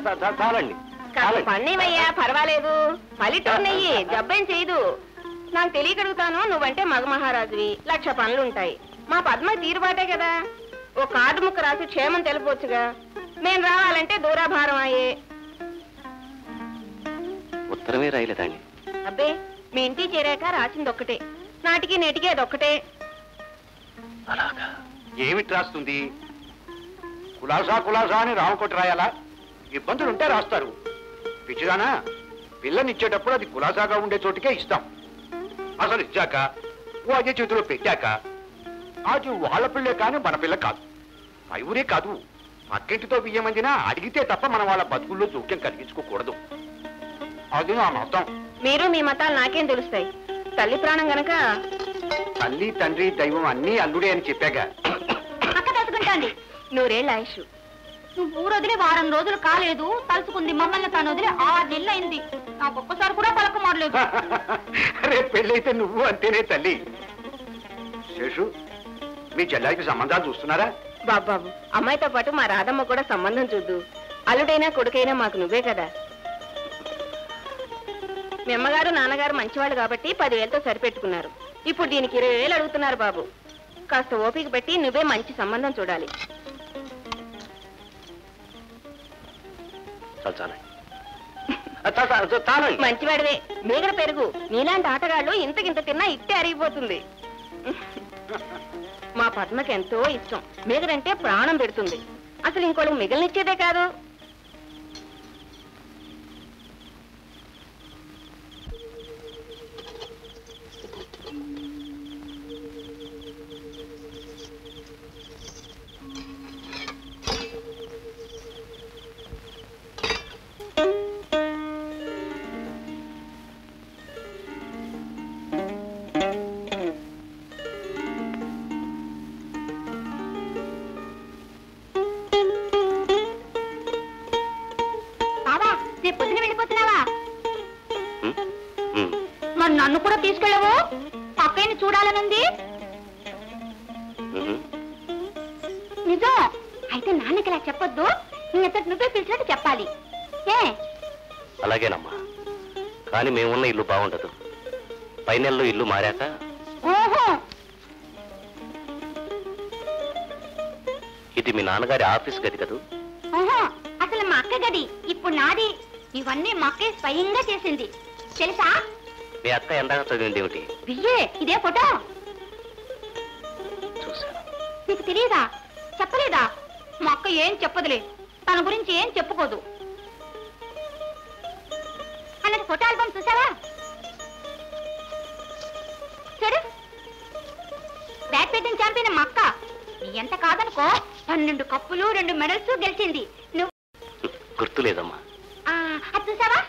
చా- చా- చాలండి కాస్త చాలండి పన్నీవయ్యా పర్వాలేదు పల్లెటూరు నెయ్యి జబ్బేం చేయదు నాకు తెలియగలుగుతాను నువ్వంటే మగ మహారాజువి లక్ష పనులుంటాయి మా పద్మ తీరుబాటే కదా ఓ కార్డు ముక్క రాసి క్షేమం తెలుపొచ్చుగా మేం రావాలంటే దూరాభారం అయ్యే ఉత్తరమే రాయలేదండి అబ్బే మీ ఇంటికి చేరాక రాసింది ఒక్కటే నాటికి నేటికి అదొక్కటే అలాగా ఏమిటి రాస్తుంది కులాసా కులాసా అని రామకోటి రాయాలా ఇబ్బందులు ఉంటే రాస్తారు పిచ్చిదానా పిల్లనిచ్చేటప్పుడు అది కులాసాగా ఉండే చోటుకే ఇస్తాం అసలు ఇచ్చాక ఓ అదే చేతిలో పెట్టాక అది వాళ్ళ పిల్లే కానీ మన పిల్ల కాదు పై ఊరే కాదు పక్కింటితో బియ్యమందినా అడిగితే తప్ప మనం వాళ్ళ బతుకుల్లో జోక్యం కలిగించుకోకూడదు అది నా మతం మీరు మీ మతాలు నాకేం తెలుస్తాయి తల్లి ప్రాణం గనక తల్లి తండ్రి దైవం అన్నీ అల్లుడే అని చెప్పాక అక్క తలుచుకుంటాంది నూరేళ్ళ ఆయుష్ నువ్వు ఊరు వదిలి వారం రోజులు కాలేదు తలుచుకుంది మమ్మల్ని తాను వదిలి ఆరు నెలలు అయింది నాకు ఒక్కసారి కూడా పలక మారలేదు రేపు పెళ్ళైతే నువ్వు అంతేనే తల్లి శేషు మీ చెల్లాయికి సంబంధాలు చూస్తున్నారా బాబు బాబు అమ్మాయితో పాటు మా రాధమ్మ కూడా సంబంధం చూద్దు అల్లుడైనా కొడుకైనా మాకు నువ్వే కదా మీ అమ్మగారు నాన్నగారు మంచివాళ్ళు కాబట్టి పదివేలతో సరిపెట్టుకున్నారు ఇప్పుడు దీనికి ఇరవై వేలు అడుగుతున్నారు బాబు కాస్త ఓపిక పెట్టి నువ్వే మంచి సంబంధం చూడాలి చాలు చాలండి ఆ, చా- చా- చా- చాలండి మంచివాడివే మీగడ పెరుగు నీలాంటి ఆటగాళ్ళు ఇంతకింత తిన్నా ఇట్టే అరిగిపోతుంది మా పద్మకి ఎంతో ఇష్టం మీగడంటే ప్రాణం పెడుతుంది అసలు ఇంకోళ్ళకి మిగిలినిచ్చేదే కాదు బావా రేపు పొద్దున వెళ్ళిపోతున్నావా ఉమ్, ఉమ్. మరి నన్ను కూడా తీసుకెళ్ళవు అక్కయ్యని చూడాలనుంది ఉహు. నిజం అయితే నాన్నకి ఇలా చెప్పొద్దు నీ అంతటి నువ్వే పిలిచినట్టు చెప్పాలి ఏ అలాగేనమ్మా కానీ మేమున్న ఇల్లు బాగుండదు పై నెలలో ఇల్లు మారాక ఓహో ఇది మీ నాన్నగారి ఆఫీస్ గది కదూ ఓహో అసలు మా అక్క గది ఇప్పుడు నాది ఇవన్నీ మా అక్కే స్వయంగా చేసింది తెలుసా మీ అక్క ఎందాక చదివింది ఏమిటి బియ్యే ఇదే ఫోటో చూశాను నీకు తెలియదా చెప్పలేదా మా అక్క ఏం చెప్పదులే తన గురించి ఏం చెప్పుకోదు అన్నది ఫోటో ఆల్బమ్ చూసావా చూడు బ్యాడ్మింటన్ ఛాంపియన్ మా అక్క నీ ఎంత కాదనుకో పన్నెండు కప్పులు రెండు మెడల్స్ గెలిచింది నువ్వు గుర్తులేదమ్మా ఆ, అది చూసావా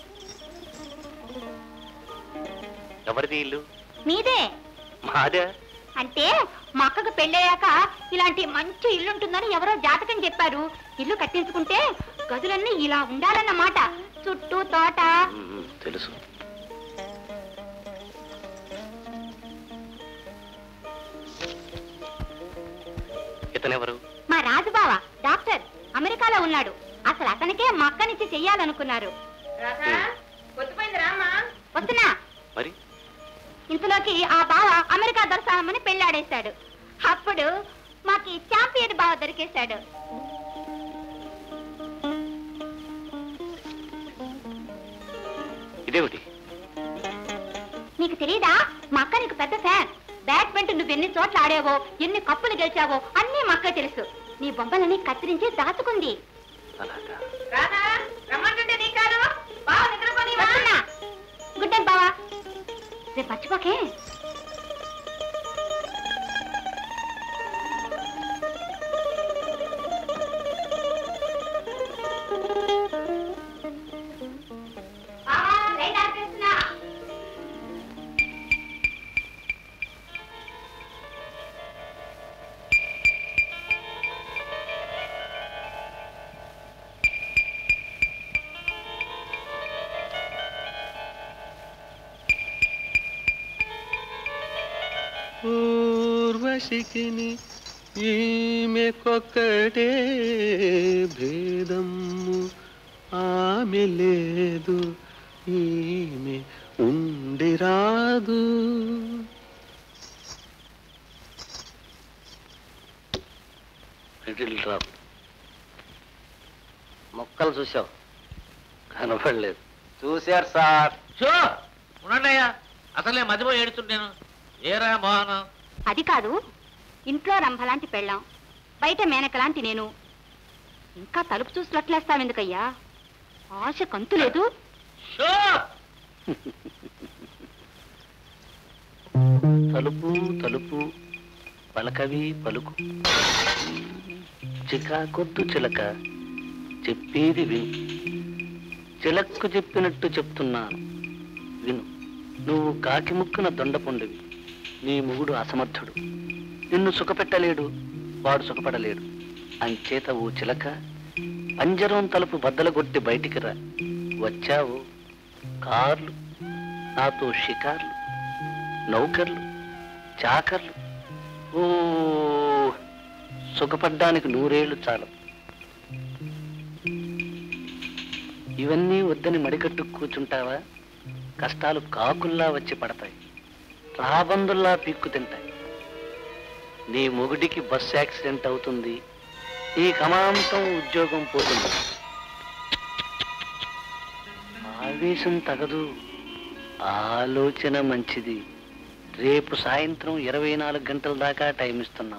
ఎవరిది ఇల్లు మీదే మాదే అంటే మా అక్కకు పెళ్ళయ్యాక ఇలాంటి మంచి ఇల్లు ఉంటుందని ఎవరో జాతకం చెప్పారు ఇల్లు కట్టించుకుంటే గదులన్నీ ఇలా ఉండాలన్నమాట చుట్టూ తోట ఉమ్, ఉమ్, తెలుసు ఇతనెవరు మా రాజుబావ డాక్టర్ అమెరికాలో ఉన్నాడు అసలు అతనికే మా అక్కనిచ్చి చెయ్యాలనుకున్నారు వస్తున్నా మరి ఇంతలోకి ఆ బావ అమెరికా దర్శనమని పెళ్ళాడేశాడు అప్పుడు మాకి చాంపియన్ బావ దొరికేశాడు ఇదేమిటి నీకు తెలీదా మా అక్క నీకు పెద్ద ఫ్యాన్ బ్యాడ్మింటన్ నువ్వు ఎన్ని చోట్ల ఆడావో ఎన్ని కప్పులు గెలిచావో అన్నీ మా అక్క తెలుసు నీ బొమ్మలని కత్తిరించి దాచుకుంది అలాగా వస్తున్నా. గుడ్ నైట్ బావా రేపు మర్చిపోకే బావా, లైట్ ఆపేస్తున్నా. పూర్వశిఖిని ఈమెకొక్కటే భేదము ఆమె లేదు ఈమె ఉండి రాదు మిడిల్ డ్రాప్ మొక్కలు చూసావు కనపడలేదు చూశారు సార్ షో ఉండండియ్యా అసలే మధ్యపోయి ఏడుతుంటాను ఏరా మోహనం అది కాదు ఇంట్లో రంభలాంటి పెళ్ళాం బయట మేనకలాంటి నేను ఇంకా తలుపు చూసి లొట్లేస్తావు ఎందుకయ్యా ఆశ కంతు లేదు షో తలుపు తలుపు పలకవి పలుకు చికాకొద్దు చిలక చెప్పేది విను చిలక్కు చెప్పినట్టు చెప్తున్నాను విను నువ్వు కాకి ముక్కున దొండపొండివి నీ మొగుడు అసమర్థుడు నిన్ను సుఖపెట్టలేడు వాడు సుఖపడలేడు అంచేత ఓ చిలక పంజరం తలుపు బద్దలగొట్టి బయటికి రా వచ్చావు కార్లు నాతో షికార్లు నౌకర్లు చాకర్లు ఓ సుఖపడ్డానికి నూరేళ్లు చాలు ఇవన్నీ వద్దని మడికట్టు కూర్చుంటావా కష్టాలు కాకుల్లా వచ్చి పడతాయి రాబందుల్లా పీక్కు తింటాయి నీ మొగుడికి బస్ యాక్సిడెంట్ అవుతుంది నీ కమాంతం ఉద్యోగం పోతుంది ఆవేశం తగదు ఆలోచన మంచిది రేపు సాయంత్రం ఇరవై నాలుగు గంటల దాకా టైం ఇస్తున్నాం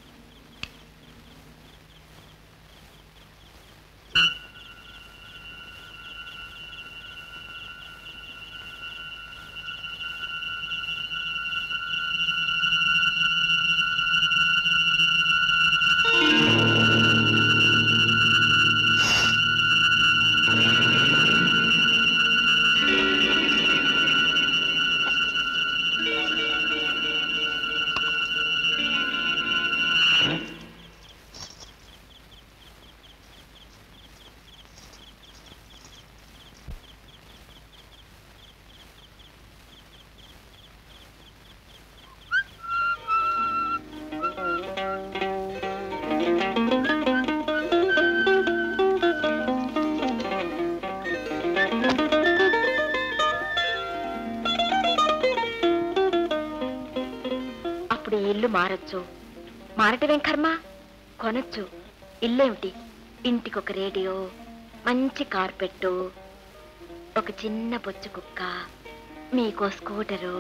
అప్పుడు ఈ ఇల్లు మారచ్చు మారటమేం కర్మ కొనొచ్చు ఇల్లేమిటి ఇంటికొక రేడియో మంచి కార్పెట్టు ఒక చిన్న బొచ్చు కుక్క మీకో స్కూటరు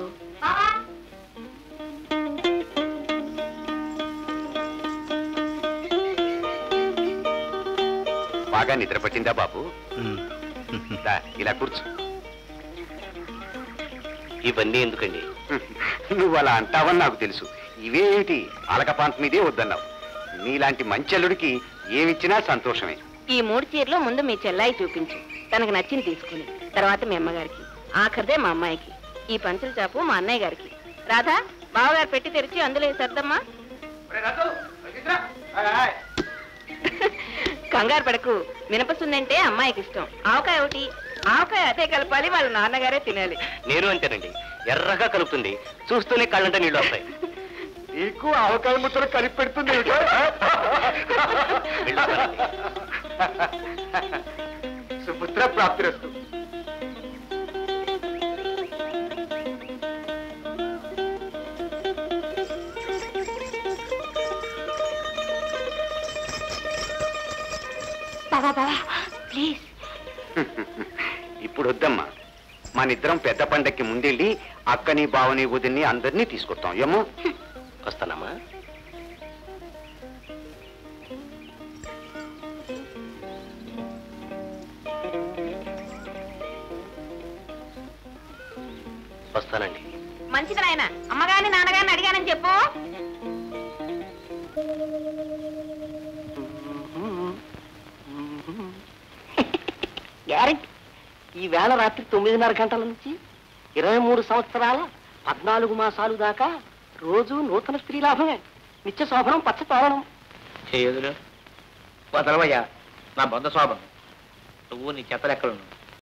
బాగా నిద్ర పట్టిందా బాబు దా, ఇలా కూర్చో ఇవన్నీ ఎందుకండి నువ్వు అలా అంటావని నాకు తెలుసు ఇవేమిటి అలకపాంత మీదే వద్దన్నావు నీలాంటి మంచల్లుడికి ఏమిచ్చినా సంతోషమే ఈ మూడు చీరలో ముందు మీ చెల్లాయి చూపించు తనకు నచ్చింది తీసుకుని తర్వాత మీ అమ్మగారికి ఆఖరిదే మా అమ్మాయికి ఈ పంచుల చాపు మా అన్నయ్య గారికి రాధా బావగారు పెట్టి తెరిచి అందులో సర్దమ్మా కంగారు పడకు మినపసుందంటే అమ్మాయికి ఇష్టం ఆవకాయ ఒకటి ఆవకాయ అదే కలపాలి వాళ్ళ నాన్నగారే తినాలి నేను అంతేనండి ఎర్రగా కలుపుతుంది చూస్తూనే కళ్ళంటే నీళ్ళు వస్తాయి నీకు ఆవకాయ ముద్దలు కలిపి పెడుతుంది ఏమిటో? వెళ్ళొస్తానండి. సుపుత్ర ప్రాప్తిరస్తు బావా బావా ప్లీజ్ ఇప్పుడు వద్దమ్మా మనిద్దరం పెద్ద పండక్కి ముందెళ్ళి అక్కని బావని వదిన్ని అందరినీ తీసుకొస్తాం ఏమో వస్తానమ్మా వస్తానండి మంచిది నాయన అమ్మగారిని నాన్నగారిని అడిగానని చెప్పు గ్యారెంటీ ఈ వేళ రాత్రి తొమ్మిదిన్నర గంటల నుంచి ఇరవై మూడు సంవత్సరాల పద్నాలుగు మాసాలు దాకా రోజు నూతన స్త్రీ లాభమే నిత్య శోభనం పచ్చ తోరణం చేయదురు వదలవయ్యా నా బంధ శోభం నువ్వు నీ చెత్తలు ఎక్కడ ఉన్నావు